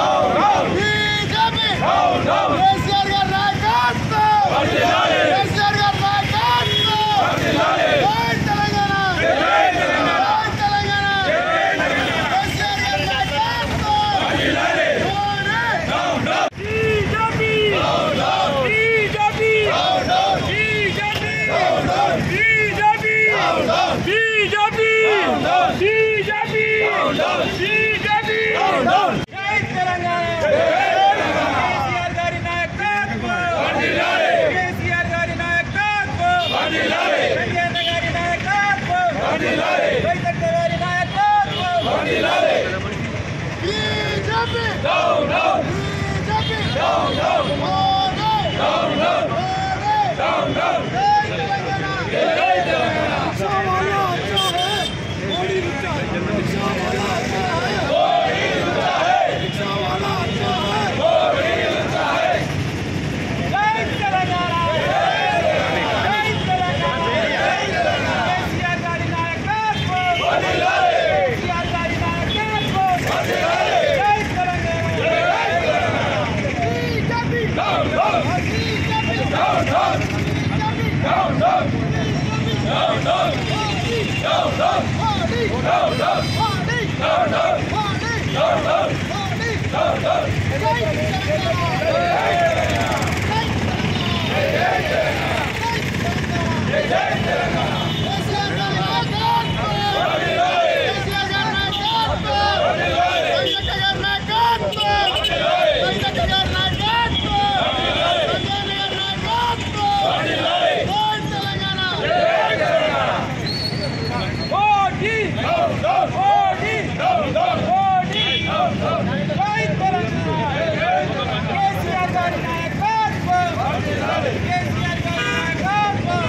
BJP KCR గారి నాయకత్వం కేసీఆర్ గారి నాయకత్వం జై తెలంగాణ జై తెలంగాణ కేసీఆర్ గారి నాయకత్వం BJP BJP BJP BJP BJP BJP BJP జై తెలంగాణ కేసీఆర్ గారి నాయకత్వం కేసీఆర్ గారి నాయకత్వం సంజయన్న గారి నాయకత్వం రైతన్న గారి నాయకత్వం బీజేపీ బీజేపీ మోదీ మోదీ జై తెలంగాణ సవాలు అచ్చా హై మోడీ రుచా సవాలు అచ్చా హై మోడీ రుచా హై సవాలు అచ్చా హై జై తెలంగాణ జై తెలంగాణ కేసీఆర్ గారి నాయకత్వం కేసీఆర్ గారి నాయకత్వం జై తెలంగాణ బీజేపీ మోడీ మోడీ మోడీ జై తెలంగాణ కేసీఆర్ గారి నాయకత్వం కేసీఆర్ గారి నాయకత్వం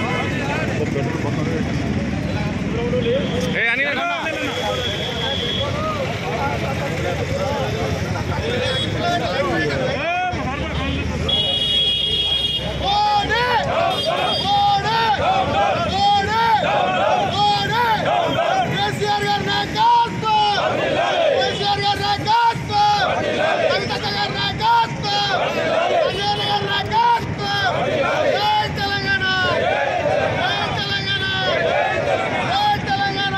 కేసీఆర్ గారి నాయకత్వం కేసీఆర్ గారి నాయకత్వం కవితక్క గారి నాయకత్వం సంజయన గారి నాయకత్వం జై తెలంగాణ జై తెలంగాణ జై Telangana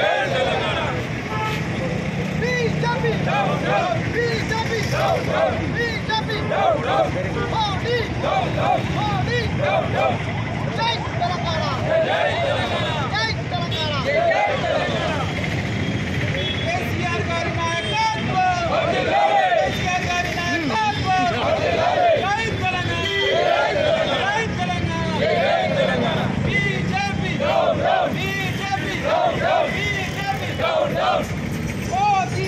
BJP BJP BJP Modi Modi జై తెలంగాణ జై తెలంగాణ కేసీఆర్ గారి నాయకత్వం కేసీఆర్ గారి నాయకత్వం జై తెలంగాణ జై Telangana BJP BJP BJP Modi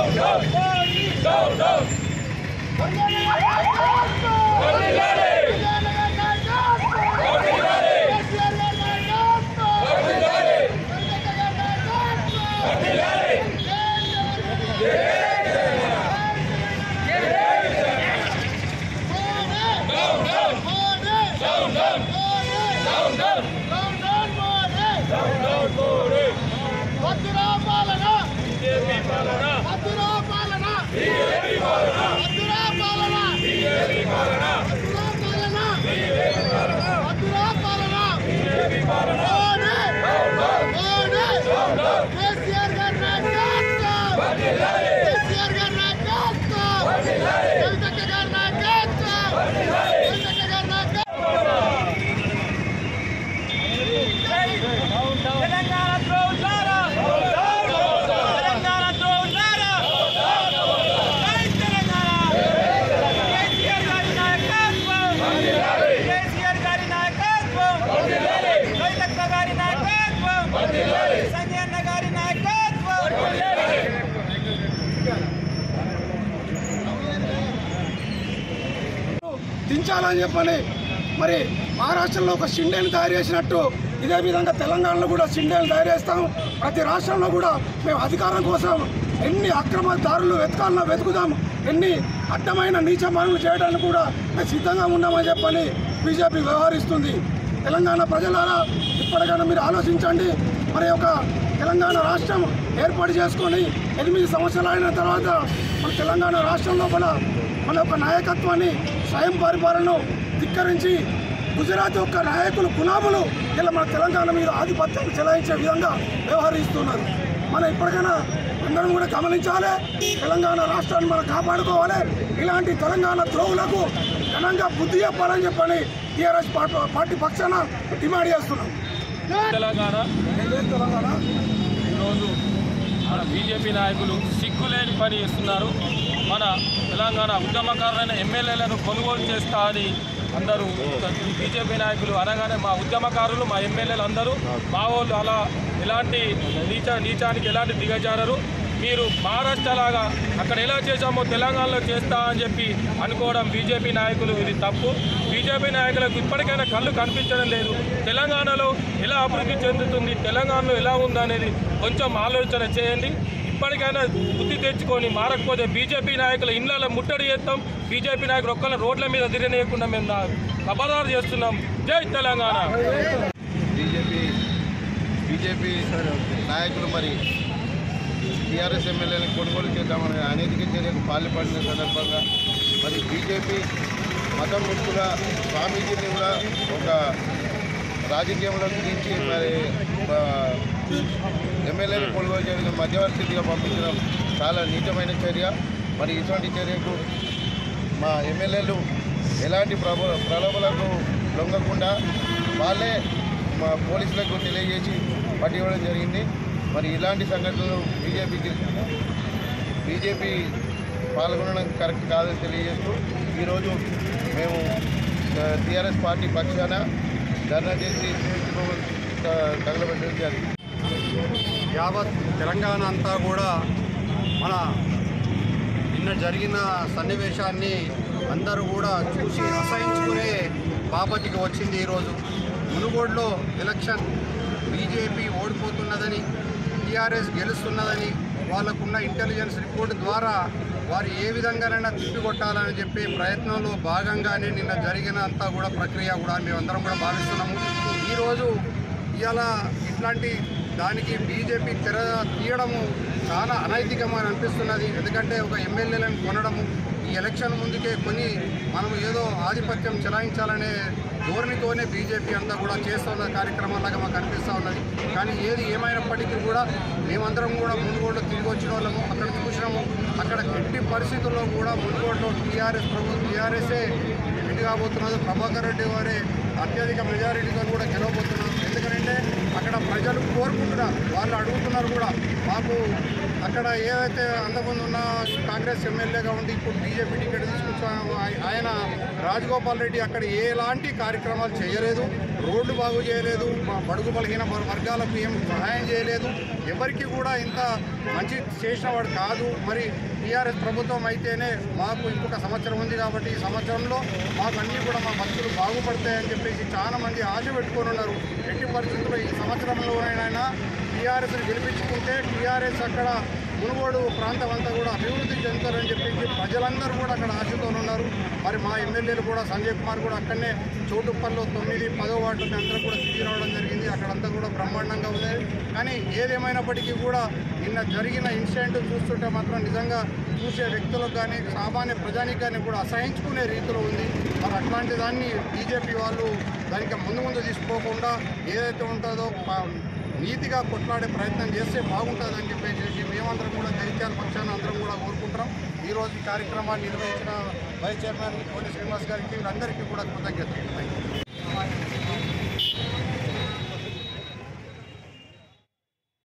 Modi మధురా పాలన మధురా పాలన మధురా పాలన మధురా పాలన మధురా పాలన మోడీ మోడీ కేసీఆర్ గారి నాయకత్వం కేసీఆర్ గారి నాయకత్వం కవితక్క గారి నాయకత్వం కవితక్క గారి నాయకత్వం తెలంగాణ ద్రోహులారా తెలంగాణ ద్రోహులారా జై తెలంగాణ కేసీఆర్ గారి నాయకత్వం కేసీఆర్ గారి నాయకత్వం రైతక్క గారి నాయకత్వం సంజయన్న గారి నాయకత్వం దించాలని చెప్పని మరి మహారాష్ట్రలో ఒక షిండేని తయారు చేసినట్టు ఇదే విధంగా తెలంగాణలో కూడా షిండేని తయారు చేస్తాం ప్రతి రాష్ట్రంలో కూడా మేము అధికారం కోసం ఎన్ని అక్రమ దారులు వెతకాలన్నా వెతుకుదాం ఎన్ని అడ్డమైన నీచ పనులు చేయడానికి కూడా మేము సిద్ధంగా ఉన్నామని చెప్పని బీజేపీ వ్యవహరిస్తుంది తెలంగాణ ప్రజలారా ఇప్పటికైనా మీరు ఆలోచించండి మరి ఒక తెలంగాణ రాష్ట్రం ఏర్పాటు చేసుకొని ఎనిమిది సంవత్సరాలు అయిన తర్వాత మన తెలంగాణ రాష్ట్రంలో కూడా మన యొక్క నాయకత్వాన్ని స్వయం పరిపాలనను ధిక్కరించి గుజరాత్ యొక్క నాయకులు గులాములు ఇలా మన తెలంగాణ మీద ఆధిపత్యం చెలాయించే విధంగా వ్యవహరిస్తున్నారు మనం ఇప్పటికైనా అందరం కూడా గమనించాలి తెలంగాణ రాష్ట్రాన్ని మనం కాపాడుకోవాలి ఇలాంటి తెలంగాణ ద్రోవులకు ఘనంగా బుద్ధి చెప్పాలని చెప్పని టీఆర్ఎస్ పార్టీ పార్టీ పక్షాన డిమాండ్ చేస్తున్నాం తెలంగాణ తెలంగాణ ఈరోజు మన బీజేపీ నాయకులు సిగ్గులేని పని చేస్తున్నారు మన తెలంగాణ ఉద్యమకారులైన ఎమ్మెల్యేలను కొనుగోలు చేస్తా అని అందరూ బీజేపీ నాయకులు అనగానే మా ఉద్యమకారులు మా ఎమ్మెల్యేలు అందరూ మా వాళ్ళు అలా ఎలాంటి నీచ నీచానికి ఎలాంటి దిగజారరు మీరు మహారాష్ట్ర లాగా అక్కడ ఎలా చేశామో తెలంగాణలో చేస్తా అని చెప్పి అనుకోవడం బీజేపీ నాయకులు ఇది తప్పు బీజేపీ నాయకులకు ఇప్పటికైనా కళ్ళు కనిపించడం లేదు తెలంగాణలో ఎలా అభివృద్ధి చెందుతుంది తెలంగాణలో ఎలా ఉందనేది కొంచెం ఆలోచన చేయండి ఇప్పటికైనా బుద్ధి తెచ్చుకొని మారకపోతే బీజేపీ నాయకుల ఇళ్లలో ముట్టడి చేస్తాం బీజేపీ నాయకులు ఒక్కళ్ళ రోడ్ల మీద తిరగనీయకుండా మేము నా- ఖబర్దారు చేస్తున్నాం జై తెలంగాణ బీజేపీ బీజేపీ నాయకులు మరి టీఆర్ఎస్ ఎమ్మెల్యేలను కొనుగోలు చేద్దామని అనైతిక చర్యకు పాల్పడిన సందర్భంగా మరి బీజేపీ మతం ముక్కుల స్వామీజీని కూడా ఒక రాజకీయంలో దించి మరి ఆ, ఎమ్మెల్యేలు కొనుగోలు చేయడం మధ్యవర్తిగా పంపించడం చాలా నీచమైన చర్య మరి ఇటువంటి చర్యకు మా ఎమ్మెల్యేలు ఎలాంటి ప్రభ ప్రలోభలకు లొంగకుండా వాళ్ళే మా పోలీసులకు తెలియజేసి పట్టి ఇవ్వడం జరిగింది మరి ఇలాంటి సంఘటనలు బీజేపీకి బీజేపీ పాల్గొనడం కరెక్ట్ కాదని తెలియజేస్తూ ఈరోజు మేము టీఆర్ఎస్ పార్టీ పక్షాన ధర్నా చేసి తగలబెట్టడం జరిగింది యావత్ తెలంగాణ అంతా కూడా మన నిన్న జరిగిన సన్నివేశాన్ని అందరూ కూడా చూసి అసహించుకునే బాపతికి వచ్చింది ఈరోజు మునుగోడులో ఎలక్షన్ బీజేపీ ఓడిపోతున్నదని టీఆర్ఎస్ గెలుస్తున్నదని వాళ్ళకున్న ఇంటెలిజెన్స్ రిపోర్ట్ ద్వారా వారు ఏ విధంగానైనా తిప్పికొట్టాలని చెప్పే ప్రయత్నంలో భాగంగానే నిన్న జరిగిన అంతా కూడా ప్రక్రియ కూడా మేమందరం కూడా భావిస్తున్నాము ఈరోజు ఇవాళ ఇట్లాంటి దానికి బీజేపీ తెర తీయడము చాలా అనైతికమని అనిపిస్తున్నది ఎందుకంటే ఒక ఎమ్మెల్యేలను కొనడము ఈ ఎలక్షన్ ముందుకే కొని మనం ఏదో ఆధిపత్యం చెలాయించాలనే ధోరణితోనే బీజేపీ అంతా కూడా చేస్తున్న కార్యక్రమాలాగా మాకు అనిపిస్తూ ఉన్నది కానీ ఏది ఏమైనప్పటికీ కూడా మేమందరం కూడా మునుగోడులో తిరిగి వచ్చిన వాళ్ళము అక్కడ చూసినాము అక్కడ ఎట్టి పరిస్థితుల్లో కూడా మునుగోడులో టీఆర్ఎస్ ప్రభు టీఆర్ఎస్ఏ ఎన్ని కాబోతున్నది ప్రభాకర్ రెడ్డి వారే అత్యధిక మెజారిటీతో కూడా గెలవబోతున్నారు ఎందుకంటే అక్కడ ప్రజలు కోరుకుంటున్నారు వాళ్ళు అడుగుతున్నారు కూడా మాకు అక్కడ ఏదైతే అంతకుముందు ఉన్న కాంగ్రెస్ ఎమ్మెల్యేగా ఉండి ఇప్పుడు బీజేపీ టికెట్ తీసుకొచ్చాను ఆయన రాజగోపాల్ రెడ్డి అక్కడ ఎలాంటి కార్యక్రమాలు చేయలేదు రోడ్లు బాగు చేయలేదు మా బడుగు బలహీన వర్గ- వర్గాలకు ఏం సహాయం చేయలేదు ఎవరికి కూడా ఇంత మంచి చేసిన వాడు కాదు మరి టీఆర్ఎస్ ప్రభుత్వం అయితేనే మాకు ఇంకొక సంవత్సరం ఉంది కాబట్టి ఈ సంవత్సరంలో మాకు అన్నీ కూడా మా భక్తులు బాగుపడతాయని చెప్పేసి చాలా మంది ఆశ పెట్టుకొని ఉన్నారు ఎట్టి పరిస్థితుల్లో ఈ సంవత్సరంలోనైనా టీఆర్ఎస్ గెలిపించుకుంటే టీఆర్ఎస్ అక్కడ మునుగోడు ప్రాంతం అంతా కూడా అభివృద్ధి చెందుతారని చెప్పేసి ప్రజలందరూ కూడా అక్కడ ఆశతో ఉన్నారు మరి మా ఎమ్మెల్యేలు కూడా సంజయ్ కుమార్ కూడా అక్కడనే చోటుప్పల్లో తొమ్మిది పదో వార్డుని అందరూ కూడా తిరిగి రావడం జరిగింది అక్కడంతా కూడా బ్రహ్మాండంగా ఉంది కానీ ఏదేమైనప్పటికీ కూడా నిన్న జరిగిన ఇన్సిడెంట్ చూస్తుంటే మాత్రం నిజంగా చూసే వ్యక్తులకు కానీ సామాన్య ప్రజానికి కానీ కూడా అసహించుకునే రీతిలో ఉంది మరి అట్లాంటి దాన్ని బీజేపీ వాళ్ళు దానికి ముందు ముందు తీసుకోకుండా ఏదైతే ఉంటుందో ప- నీతిగా కొట్లాడే ప్రయత్నం చేస్తే బాగుంటుందని చెప్పేసి మేమందరం కూడా జైత్యాల పక్షాన అందరం కూడా కోరుకుంటాం ఈ రోజు ఈ కార్యక్రమాన్ని నిర్వహించిన వైస్ చైర్మన్ కోటి శ్రీనివాస్ గారికి వీళ్ళందరికీ కూడా కృతజ్ఞతలు థ్యాంక్ యూ